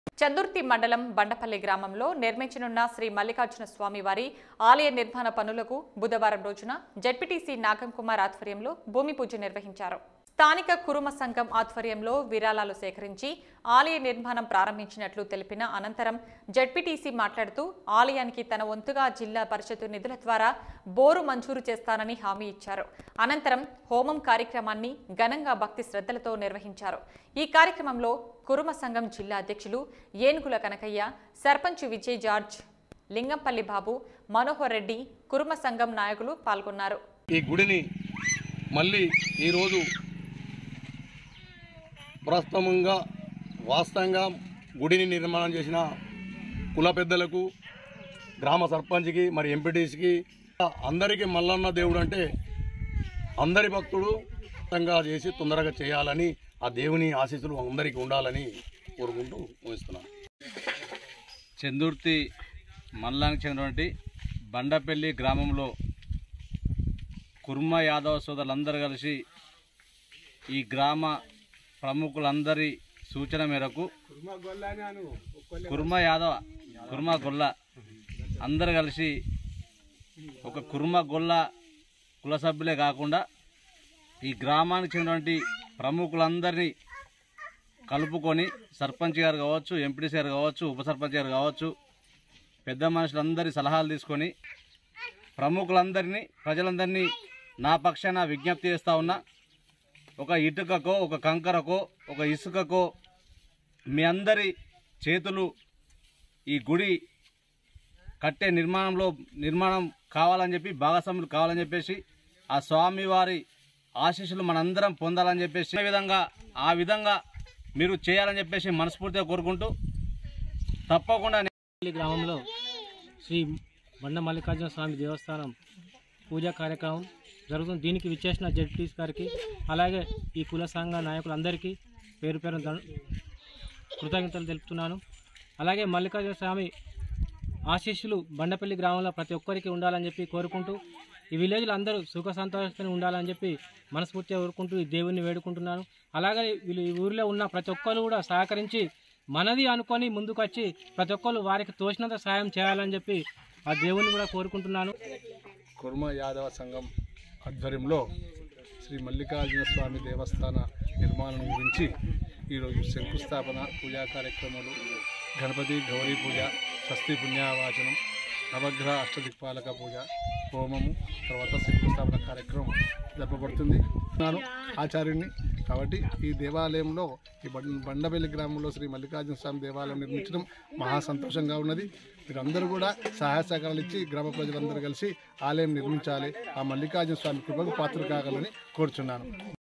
చందుర్తి మండలం బండపల్లి గ్రామంలో నిర్మించనున్న శ్రీ మల్లికార్జున స్వామి వారి ఆలయ నిర్మాణ పనులకు బుధవారం రోజున జడ్పీటీసీ నాగం కుమార్ ఆధ్వర్యంలో భూమి పూజ నిర్వహించారు స్థానిక కురుమ సంఘం ఆధ్వర్యంలో విరాళాలు సేకరించి ఆలయ నిర్మాణం ప్రారంభించినట్లు తెలిపిన అనంతరం జడ్పీటీసీ మాట్లాడుతూ ఆలయానికి తన వంతుగా జిల్లా పరిషత్తు నిధుల ద్వారా బోరు మంజూరు చేస్తానని హామీ ఇచ్చారు అనంతరం హోమం కార్యక్రమాన్ని ఘనంగా భక్తి శ్రద్ధలతో నిర్వహించారు ఈ కార్యక్రమంలో కురుమ సంఘం జిల్లా అధ్యక్షులు ఏనుగుల కనకయ్య సర్పంచ్ విజయ్ జార్జ్ లింగంపల్లి బాబు మనోహర్ రెడ్డి కురుమ సంఘం నాయకులు పాల్గొన్నారు ఈ గుడిని మళ్ళీ ఈరోజు ప్రస్తుతంగా వాస్తవంగా గుడిని నిర్మాణం చేసిన కుల పెద్దలకు గ్రామ సర్పంచ్కి మరి ఎంపీటీసీకి అందరికీ మల్లన్న దేవుడు అంటే అందరి భక్తుడు మొత్తంగా చేసి తొందరగా చేయాలని ఆ దేవుని ఆశీస్సులు అందరికీ ఉండాలని కోరుకుంటూ ముగిస్తున్నాను చందుర్తి మండలానికి చెందినటువంటి బండపల్లి గ్రామంలో కుర్మ యాదవ సోదరులందరూ కలిసి ఈ గ్రామ ప్రముఖులందరి సూచన మేరకు కుర్మ యాదవ కుర్మ గొల్ల అందరు కలిసి ఒక కుర్మ గొల్ల కుల సభ్యులే కాకుండా ఈ గ్రామానికి చెందినటువంటి ప్రముఖులందరినీ కలుపుకొని సర్పంచ్ గారు కావచ్చు ఎంపీటీసీ గారు కావచ్చు ఉప సర్పంచ్ గారు కావచ్చు పెద్ద మనుషులందరి సలహాలు తీసుకొని ప్రముఖులందరినీ ప్రజలందరినీ నా పక్షాన విజ్ఞప్తి చేస్తూ ఉన్నా ఒక ఇటుకకో ఒక కంకరకో ఒక ఇసుకకో మీ అందరి చేతులు ఈ గుడి కట్టే నిర్మాణంలో నిర్మాణం కావాలని చెప్పి భాగస్వాములు కావాలని చెప్పేసి ఆ స్వామివారి ఆశీస్సులు మనందరం పొందాలని చెప్పేసి ఆ విధంగా ఆ విధంగా మీరు చేయాలని చెప్పేసి మనస్ఫూర్తిగా కోరుకుంటూ తప్పకుండా పల్లి గ్రామంలో శ్రీ బండ మల్లికార్జున స్వామి దేవస్థానం పూజా కార్యక్రమం జరుగుతుంది దీనికి విచ్చేసిన జడ్పీస్ గారికి అలాగే ఈ కుల సంఘ నాయకులందరికీ పేరు పేరు కృతజ్ఞతలు తెలుపుతున్నాను అలాగే మల్లికార్జున స్వామి ఆశీస్సులు బండపల్లి గ్రామంలో ప్రతి ఒక్కరికి ఉండాలని చెప్పి కోరుకుంటూ ఈ విలేజ్లో అందరూ సుఖ సంతోషంతో ఉండాలని చెప్పి మనస్ఫూర్తిగా కోరుకుంటూ ఈ దేవుణ్ణి వేడుకుంటున్నాను అలాగే వీళ్ళు ఈ ఊరిలో ఉన్న ప్రతి ఒక్కరు కూడా సహకరించి మనది అనుకొని ముందుకు వచ్చి ప్రతి ఒక్కరు వారికి తోచినంత సాయం చేయాలని చెప్పి ఆ దేవుణ్ణి కూడా కోరుకుంటున్నాను కుర్మ యాదవ సంఘం ఆధ్వర్యంలో శ్రీ మల్లికార్జున స్వామి దేవస్థాన నిర్మాణం గురించి ఈరోజు శంకుస్థాపన పూజా కార్యక్రమాలు గణపతి గౌరీ పూజ స్వస్తి పుణ్యావాచనం నవగ్రహ అష్టదిక్పాలక పూజ హోమము తర్వాత శంకుస్థాపన కార్యక్రమం జరపబడుతుంది నేను ఆచార్యుని కాబట్టి ఈ దేవాలయంలో ఈ బండ బండబెల్లి గ్రామంలో శ్రీ మల్లికార్జున స్వామి దేవాలయం నిర్మించడం మహా సంతోషంగా ఉన్నది మీరందరూ కూడా సహాయ సహకారాలు ఇచ్చి గ్రామ ప్రజలందరూ కలిసి ఆలయం నిర్మించాలి ఆ మల్లికార్జున స్వామి కృపకు పాత్ర కాగలని కోరుచున్నాను